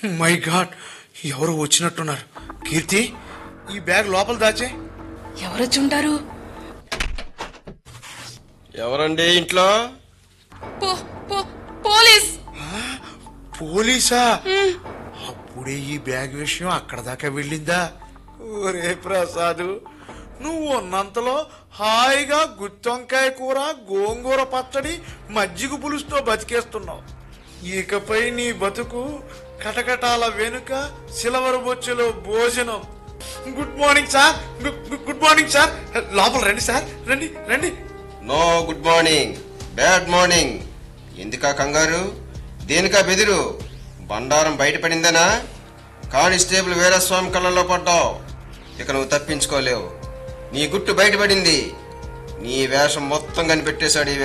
my God ఎవరు వచ్చినట్టున్నారు కీర్తి ఈ బ్యాగ్ లోపల దాచే ఎవరొచ్చి ఉంటారు ఎవరండి ఇంట్లో పో పో పోలీస్ పోలీసా అప్పుడే ఈ బ్యాగ్ విషయం అక్కడ దాకా వెళ్ళిందా ఒరే ప్రసాద్ నువ్వు ఉన్నంతలో హాయిగా గుత్తొంకాయ కూర గోంగూర పచ్చడి మజ్జిగ పులుసుతో బతికేస్తున్నావు ఇకపై నీ బతుకు కటకటాల వెనుక సిలవరు బొచ్చులో భోజనం గుడ్ మార్నింగ్ సార్ గు- గు- గుడ్ మార్నింగ్ సార్ లోపల రండి సార్ రండి రండి no good morning bad morning ఎందుకా కంగారు దేనికా బెదిరు బండారం బయటపడిందనా కానిస్టేబుల్ వీరస్వామి కళ్ళలో పడ్డావు ఇక నువ్వు తప్పించుకోలేవు నీ గుట్టు బయటపడింది నీ వేషం మొత్తం కనిపెట్టేశాడు ఈ